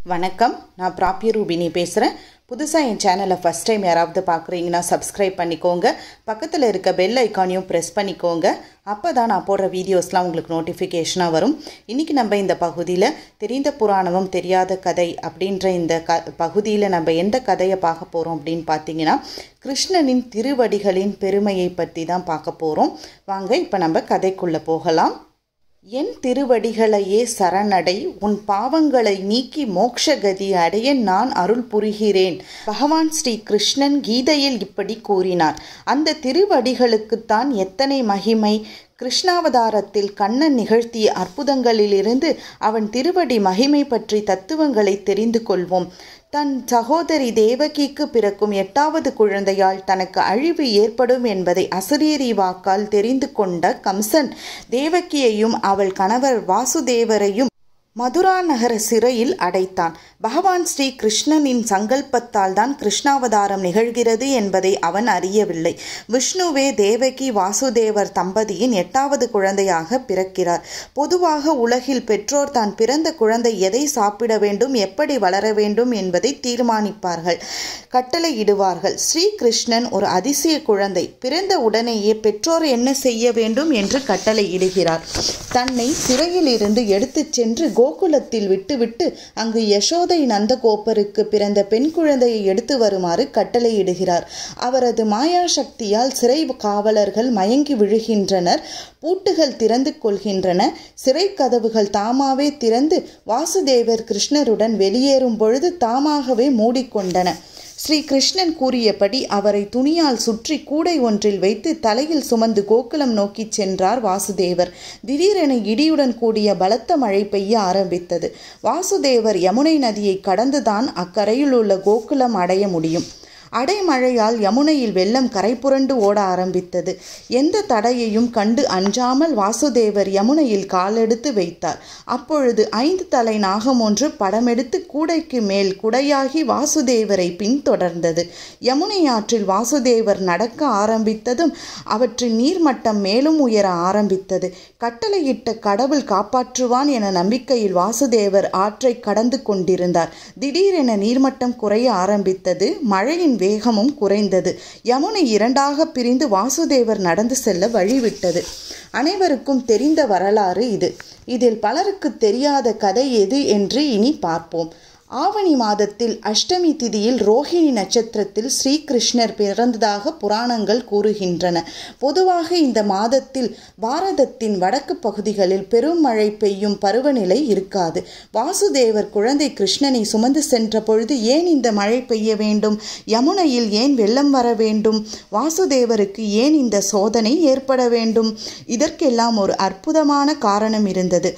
வணக்கம் நான் பிராப்பிய ரூபினி பேசுகிறேன் புதுசாக என் சேனலை ஃபஸ்ட் டைம் யாராவது பார்க்குறீங்கன்னா சப்ஸ்கிரைப் பண்ணிக்கோங்க பக்கத்தில் இருக்க பெல் ஐக்கானையும் ப்ரெஸ் பண்ணிக்கோங்க அப்போ தான் நான் போடுற வீடியோஸ்லாம் உங்களுக்கு நோட்டிஃபிகேஷனாக வரும் இன்றைக்கி நம்ம இந்த பகுதியில் தெரிந்த புராணமும் தெரியாத கதை அப்படின்ற இந்த க பகுதியில் நம்ம எந்த கதையை பார்க்க போகிறோம் அப்படின்னு பார்த்தீங்கன்னா கிருஷ்ணனின் திருவடிகளின் பெருமையை பற்றி தான் பார்க்க போகிறோம் வாங்க இப்போ நம்ம கதைக்குள்ளே போகலாம் என் திருவடிகளையே சரணடை உன் பாவங்களை நீக்கி மோக்ஷகதி அடைய நான் அருள் புரிகிறேன் பகவான் ஸ்ரீ கிருஷ்ணன் கீதையில் இப்படி கூறினார் அந்த திருவடிகளுக்குத்தான் எத்தனை மகிமை கிருஷ்ணாவதாரத்தில் கண்ணன் நிகழ்த்திய அற்புதங்களிலிருந்து அவன் திருவடி மகிமை பற்றி தத்துவங்களை தெரிந்து கொள்வோம் தன் சகோதரி தேவகிக்கு பிறக்கும் எட்டாவது குழந்தையால் தனக்கு அழிவு ஏற்படும் என்பதை அசரீரி வாக்கால் தெரிந்து கொண்ட கம்சன் தேவகியையும் அவள் கணவர் வாசுதேவரையும் மதுரா நகர சிறையில் அடைத்தான் பகவான் ஸ்ரீ கிருஷ்ணனின் சங்கல்பத்தால் தான் கிருஷ்ணாவதாரம் நிகழ்கிறது என்பதை அவன் அறியவில்லை விஷ்ணுவே தேவகி வாசுதேவர் தம்பதியின் எட்டாவது குழந்தையாக பிறக்கிறார் பொதுவாக உலகில் பெற்றோர் தான் பிறந்த குழந்தை எதை சாப்பிட வேண்டும் எப்படி வளர வேண்டும் என்பதை தீர்மானிப்பார்கள் கட்டளையிடுவார்கள் ஸ்ரீ கிருஷ்ணன் ஒரு அதிசய குழந்தை பிறந்த உடனேயே பெற்றோர் என்ன செய்ய வேண்டும் என்று கட்டளையிடுகிறார் தன்னை சிறையில் இருந்து எடுத்துச் சென்று கோகுலத்தில் விட்டுவிட்டு அங்கு யசோதை நந்தகோபருக்கு பிறந்த பெண் குழந்தையை எடுத்து வருமாறு கட்டளையிடுகிறார் அவரது மாயா சக்தியால் சிறை காவலர்கள் மயங்கி விழுகின்றனர் பூட்டுகள் திறந்து கொள்கின்றன சிறை கதவுகள் தாமாவே திறந்து வாசுதேவர் கிருஷ்ணருடன் வெளியேறும் பொழுது தாமாகவே மூடிக்கொண்டன ஸ்ரீ கிருஷ்ணன் கூறியபடி அவரை துணியால் சுற்றி கூடை ஒன்றில் வைத்து தலையில் சுமந்து கோகுலம் நோக்கிச் சென்றார் வாசுதேவர் திடீரென இடியுடன் கூடிய பலத்த மழை பெய்ய ஆரம்பித்தது வாசுதேவர் யமுனை நதியை கடந்துதான் அக்கரையில் உள்ள கோகுலம் அடைய முடியும் அடைமழையால் யமுனையில் வெள்ளம் கரை புரண்டு ஓட ஆரம்பித்தது எந்த தடையையும் கண்டு அஞ்சாமல் வாசுதேவர் யமுனையில் காலெடுத்து வைத்தார் அப்பொழுது ஐந்து தலை நாகம் ஒன்று படமெடுத்து கூடைக்கு மேல் குடையாகி வாசுதேவரை பின்தொடர்ந்தது யமுனை ஆற்றில் வாசுதேவர் நடக்க ஆரம்பித்ததும் அவற்றின் நீர்மட்டம் மேலும் உயர ஆரம்பித்தது கட்டளையிட்ட கடவுள் காப்பாற்றுவான் என நம்பிக்கையில் வாசுதேவர் ஆற்றை கடந்து கொண்டிருந்தார் திடீரென நீர்மட்டம் குறைய ஆரம்பித்தது மழையின் வேகமும் குறைந்தது யமுனை இரண்டாக பிரிந்து வாசுதேவர் நடந்து செல்ல வழிவிட்டது அனைவருக்கும் தெரிந்த வரலாறு இது இதில் பலருக்கு தெரியாத கதை எது என்று இனி பார்ப்போம் ஆவணி மாதத்தில் அஷ்டமி திதியில் ரோஹிணி நட்சத்திரத்தில் ஸ்ரீகிருஷ்ணர் பிறந்ததாக புராணங்கள் கூறுகின்றன பொதுவாக இந்த மாதத்தில் பாரதத்தின் வடக்கு பகுதிகளில் பெரும் மழை பெய்யும் பருவநிலை இருக்காது வாசுதேவர் குழந்தை கிருஷ்ணனை சுமந்து சென்ற பொழுது ஏன் இந்த மழை பெய்ய வேண்டும் யமுனையில் ஏன் வெள்ளம் வர வேண்டும் வாசுதேவருக்கு ஏன் இந்த சோதனை ஏற்பட வேண்டும் இதற்கெல்லாம் ஒரு அற்புதமான காரணம் இருந்தது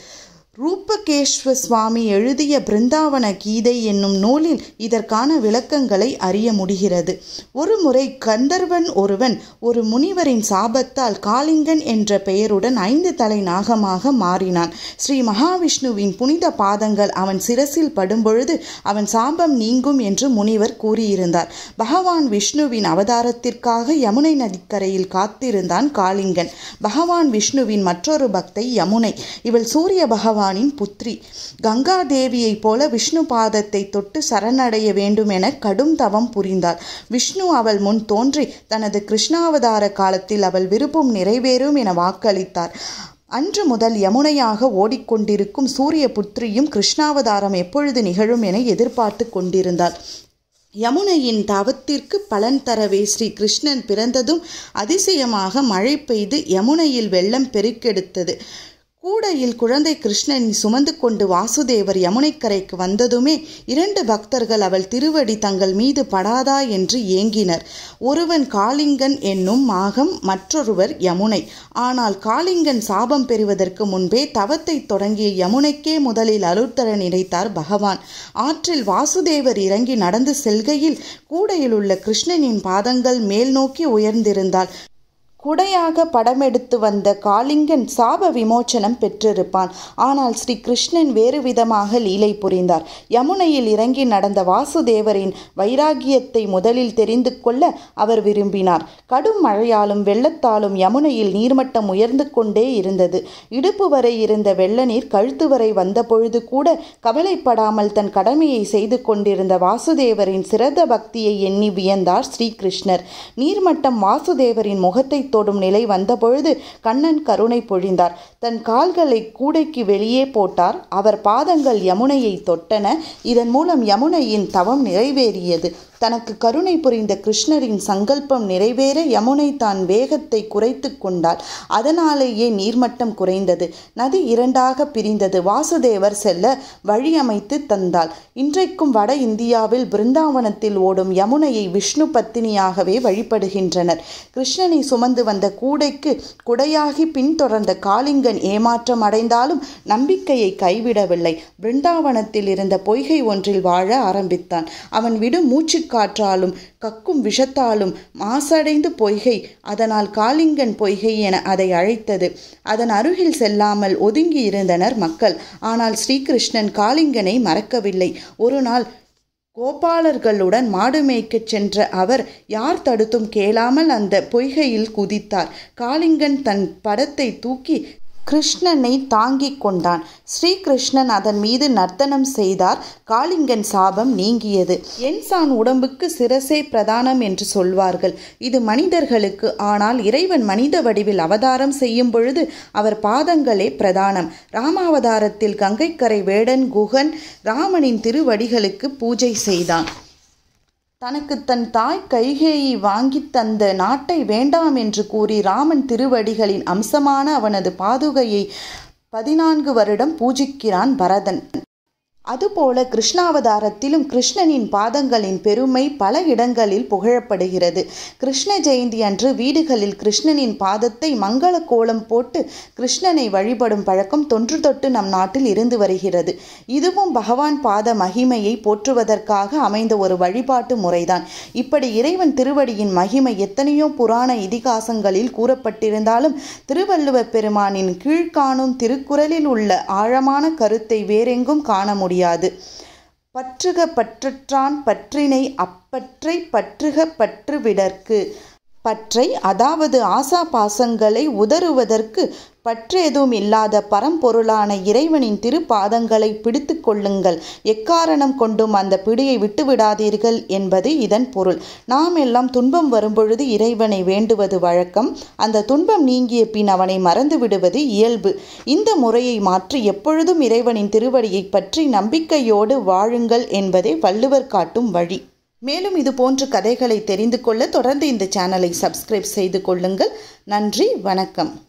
ரூபகேஸ்வ சுவாமி எழுதிய பிருந்தாவன கீதை என்னும் நூலில் இதற்கான விளக்கங்களை அறிய முடிகிறது ஒருமுறை கந்தர்வன் ஒருவன் ஒரு முனிவரின் சாபத்தால் காளிங்கன் என்ற பெயருடன் ஐந்து தலை நாகமாக மாறினான் ஸ்ரீ மகாவிஷ்ணுவின் புனித பாதங்கள் அவன் சிரசில் படும்பொழுது அவன் சாபம் நீங்கும் என்று முனிவர் கூறியிருந்தார் பகவான் விஷ்ணுவின் அவதாரத்திற்காக யமுனை நதிக்கரையில் காத்திருந்தான் காளிங்கன் பகவான் விஷ்ணுவின் மற்றொரு பக்தை யமுனை இவள் சூரிய பகவான் பகவானின் புத்ரி கங்கா தேவியைப் போல விஷ்ணு பாதத்தை தொட்டு சரணடைய வேண்டும் என கடும் தவம் புரிந்தாள் விஷ்ணு அவள் முன் தோன்றி தனது கிருஷ்ணாவதார காலத்தில் அவள் விருப்பம் நிறைவேறும் என வாக்களித்தார் அன்று முதல் யமுனையாக ஓடிக்கொண்டிருக்கும் சூரிய புத்திரியும் கிருஷ்ணாவதாரம் எப்பொழுது நிகழும் என எதிர்பார்த்து கொண்டிருந்தாள் யமுனையின் தவத்திற்கு பலன் தரவே ஸ்ரீ கிருஷ்ணன் பிறந்ததும் அதிசயமாக மழை பெய்து யமுனையில் வெள்ளம் பெருக்கெடுத்தது கூடையில் குழந்தை கிருஷ்ணனை சுமந்து கொண்டு வாசுதேவர் யமுனைக்கரைக்கு வந்ததுமே இரண்டு பக்தர்கள் அவள் திருவடி தங்கள் மீது படாதா என்று ஏங்கினர் ஒருவன் காளிங்கன் என்னும் மாகம் மற்றொருவர் யமுனை ஆனால் காளிங்கன் சாபம் பெறுவதற்கு முன்பே தவத்தை தொடங்கிய யமுனைக்கே முதலில் அருள்தர நினைத்தார் பகவான் ஆற்றில் வாசுதேவர் இறங்கி நடந்து செல்கையில் கூடையில் உள்ள கிருஷ்ணனின் பாதங்கள் மேல் நோக்கி உயர்ந்திருந்தாள் குடையாக படமெடுத்து வந்த காளிங்கன் சாப விமோச்சனம் பெற்றிருப்பான் ஆனால் ஸ்ரீ கிருஷ்ணன் வேறு விதமாக லீலை புரிந்தார் யமுனையில் இறங்கி நடந்த வாசுதேவரின் வைராகியத்தை முதலில் தெரிந்து கொள்ள அவர் விரும்பினார் கடும் மழையாலும் வெள்ளத்தாலும் யமுனையில் நீர்மட்டம் உயர்ந்து கொண்டே இருந்தது இடுப்பு வரை இருந்த வெள்ள நீர் கழுத்து வரை வந்தபொழுது கூட கவலைப்படாமல் தன் கடமையை செய்து கொண்டிருந்த வாசுதேவரின் சிரத பக்தியை எண்ணி வியந்தார் ஸ்ரீகிருஷ்ணர் நீர்மட்டம் வாசுதேவரின் முகத்தை தொடும் நிலை வந்தபொழுது கண்ணன் கருணை பொழிந்தார் தன் கால்களை கூடைக்கு வெளியே போட்டார் அவர் பாதங்கள் யமுனையை தொட்டன இதன் மூலம் யமுனையின் தவம் நிறைவேறியது தனக்கு கருணை புரிந்த கிருஷ்ணரின் சங்கல்பம் நிறைவேற யமுனை தான் வேகத்தை குறைத்து கொண்டாள் அதனாலேயே நீர்மட்டம் குறைந்தது நதி இரண்டாக பிரிந்தது வாசுதேவர் செல்ல வழி அமைத்து தந்தாள் இன்றைக்கும் வட இந்தியாவில் பிருந்தாவனத்தில் ஓடும் யமுனையை விஷ்ணு பத்தினியாகவே வழிபடுகின்றனர் கிருஷ்ணனை சுமந்து வந்த கூடைக்கு குடையாகி பின்தொடர்ந்த காளிங்கன் ஏமாற்றம் அடைந்தாலும் நம்பிக்கையை கைவிடவில்லை பிருந்தாவனத்தில் இருந்த பொய்கை ஒன்றில் வாழ ஆரம்பித்தான் அவன் விடும் மூச்சு காற்றாலும் கக்கும் விஷத்தாலும் மாசடைந்து பொய்கை அதனால் காளிங்கன் பொய்கை என அதை அழைத்தது அதன் அருகில் செல்லாமல் ஒதுங்கி இருந்தனர் மக்கள் ஆனால் ஸ்ரீகிருஷ்ணன் காளிங்கனை மறக்கவில்லை ஒரு நாள் கோபாலர்களுடன் மாடு மேய்க்கச் சென்ற அவர் யார் தடுத்தும் கேளாமல் அந்த பொய்கையில் குதித்தார் காளிங்கன் தன் படத்தை தூக்கி கிருஷ்ணனை தாங்கிக் கொண்டான் ஸ்ரீகிருஷ்ணன் அதன் மீது நர்த்தனம் செய்தார் காளிங்கன் சாபம் நீங்கியது என்சான் உடம்புக்கு சிரசே பிரதானம் என்று சொல்வார்கள் இது மனிதர்களுக்கு ஆனால் இறைவன் மனித வடிவில் அவதாரம் செய்யும் பொழுது அவர் பாதங்களே பிரதானம் ராமாவதாரத்தில் கங்கைக்கரை வேடன் குகன் ராமனின் திருவடிகளுக்கு பூஜை செய்தான் தனக்கு தன் தாய் கைகேயை வாங்கித் தந்த நாட்டை வேண்டாம் என்று கூறி ராமன் திருவடிகளின் அம்சமான அவனது பாதுகையை பதினான்கு வருடம் பூஜிக்கிறான் பரதன் அதுபோல கிருஷ்ணாவதாரத்திலும் கிருஷ்ணனின் பாதங்களின் பெருமை பல இடங்களில் புகழப்படுகிறது கிருஷ்ண ஜெயந்தி அன்று வீடுகளில் கிருஷ்ணனின் பாதத்தை மங்கள கோலம் போட்டு கிருஷ்ணனை வழிபடும் பழக்கம் தொன்று தொட்டு நம் நாட்டில் இருந்து வருகிறது இதுவும் பகவான் பாத மகிமையை போற்றுவதற்காக அமைந்த ஒரு வழிபாட்டு முறைதான் இப்படி இறைவன் திருவடியின் மகிமை எத்தனையோ புராண இதிகாசங்களில் கூறப்பட்டிருந்தாலும் திருவள்ளுவர் பெருமானின் கீழ்காணும் திருக்குறளில் உள்ள ஆழமான கருத்தை வேறெங்கும் காண முடியாது முடியாது பற்றுக பற்றற்றான் பற்றினை அப்பற்றை பற்றுக பற்று விடற்கு பற்றை அதாவது ஆசா பாசங்களை உதறுவதற்கு பற்றேதும் இல்லாத பரம்பொருளான இறைவனின் திருப்பாதங்களை பிடித்து கொள்ளுங்கள் எக்காரணம் கொண்டும் அந்த பிடியை விட்டுவிடாதீர்கள் என்பது இதன் பொருள் நாம் எல்லாம் துன்பம் வரும்பொழுது இறைவனை வேண்டுவது வழக்கம் அந்த துன்பம் நீங்கிய பின் அவனை மறந்து விடுவது இயல்பு இந்த முறையை மாற்றி எப்பொழுதும் இறைவனின் திருவடியை பற்றி நம்பிக்கையோடு வாழுங்கள் என்பதே வள்ளுவர் காட்டும் வழி மேலும் இது போன்ற கதைகளை தெரிந்து கொள்ள தொடர்ந்து இந்த சேனலை சப்ஸ்கிரைப் செய்து கொள்ளுங்கள் நன்றி வணக்கம்